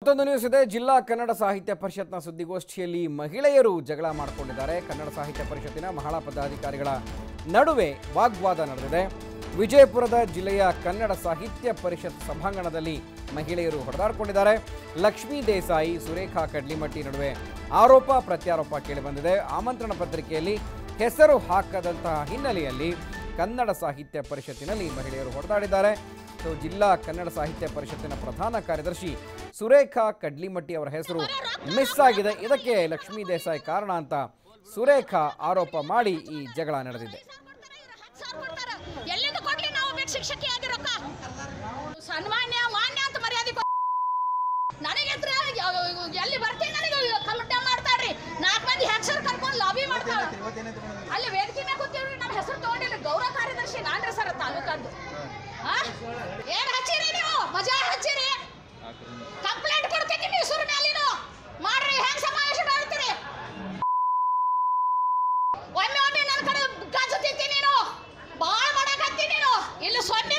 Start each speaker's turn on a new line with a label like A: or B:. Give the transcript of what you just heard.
A: ಮತ್ತೊಂದು ನ್ಯೂಸ್ ಇದೆ ಜಿಲ್ಲಾ ಕನ್ನಡ ಸಾಹಿತ್ಯ ಪರಿಷತ್ನ ಸುದ್ದಿಗೋಷ್ಠಿಯಲ್ಲಿ ಮಹಿಳೆಯರು ಜಗಳ ಮಾಡಿಕೊಂಡಿದ್ದಾರೆ ಕನ್ನಡ ಸಾಹಿತ್ಯ ಪರಿಷತ್ತಿನ ಮಹಿಳಾ ಪದಾಧಿಕಾರಿಗಳ ನಡುವೆ ವಾಗ್ವಾದ ನಡೆದಿದೆ ವಿಜಯಪುರದ ಜಿಲ್ಲೆಯ ಕನ್ನಡ ಸಾಹಿತ್ಯ ಪರಿಷತ್ ಸಭಾಂಗಣದಲ್ಲಿ ಮಹಿಳೆಯರು ಹೊಡೆದಾಡಿಕೊಂಡಿದ್ದಾರೆ ಲಕ್ಷ್ಮೀ ದೇಸಾಯಿ ಸುರೇಖಾ ಕಡ್ಲಿಮಟ್ಟಿ ನಡುವೆ ಆರೋಪ ಪ್ರತ್ಯಾರೋಪ ಕೇಳಿಬಂದಿದೆ ಆಮಂತ್ರಣ ಪತ್ರಿಕೆಯಲ್ಲಿ ಹೆಸರು ಹಾಕದಂತಹ ಹಿನ್ನೆಲೆಯಲ್ಲಿ ಕನ್ನಡ ಸಾಹಿತ್ಯ ಪರಿಷತ್ತಿನಲ್ಲಿ ಮಹಿಳೆಯರು ಹೊಡೆದಾಡಿದ್ದಾರೆ ಸೊ ಜಿಲ್ಲಾ ಕನ್ನಡ ಸಾಹಿತ್ಯ ಪರಿಷತ್ತಿನ ಪ್ರಧಾನ ಕಾರ್ಯದರ್ಶಿ ಸುರೇಖಾ ಕಡ್ಲಿಮಟ್ಟಿ ಅವರ ಹೆಸರು ಮಿಸ್ ಆಗಿದೆ ಇದಕ್ಕೆ ಲಕ್ಷ್ಮೀ ದೇಸಾಯಿ ಕಾರಣ ಅಂತ ಸುರೇಖಾ ಆರೋಪ ಮಾಡಿ ಈ ಜಗಳ ನಡೆದಿದೆ
B: ಸಾವಿರ ಕೊಡ್ತಾರ. ಎಲ್ಲಿಂದ ಕೊಡ್ಲಿ ನಾವು ಬೇಕು ಶಿಕ್ಷಕಿ ಆಗಿ ರೊಕ್ಕ ಸನ್ಮಾನ್ಯ ಮಾನ್ಯ ಅಂತ ಮರ್ಯಾದೆ ಕೊ- ನನಗೆತ್ರ ಎಲ್ಲಿ ಬರ್ತೀನಿ ನನಗೆ ಕಮಿಟ ಮಾಡ್ತಾರ್ರಿ ನಾಲ್ಕು ಮಂದಿ ಹೆಸರು ಕರ್ಕೊಂಡು ಲಾಬಿ ಮಾಡ್ತಾರ ಅಲ್ಲಿ ವೇದಿಕೆ ಮ್ಯಾಗ ಕೂತೀವ್ರಿ ನಮ್ಮ ಹೆಸರು ತಗೊಂಡಿಲ್ಲ ಗೌರವ ಕಾರ್ಯದರ್ಶಿ ನಾನ್ರಿ ಸರ್ ತಾಲೂಕಂದು ಆ? ಏನ್ ಹಚ್ಚಿರಿ ನೀವು ಮಜಾ ಹಚ್ಚಿರಿ ಕಂಪ್ಲೇಂಟ್ ಕೊಡ್ತೀನಿ ನೀವು ಸುರ ಮ್ಯಾಲಿನು ಮಾಡ್ರಿ ಹೆಂಗ್ ಸಮಾವೇಶ ಮಾಡ್ತೀರಿ ಒಮ್ಮೆ ಒಮ್ಮೆ ನನ್ನ ಕಡೆ ಗಜತೀತಿ ನೀನು ಬಾಳ ಮಾಡಕತ್ತಿ ನೀನು ಇಲ್ಲಿ ಸೊನ್ನೆ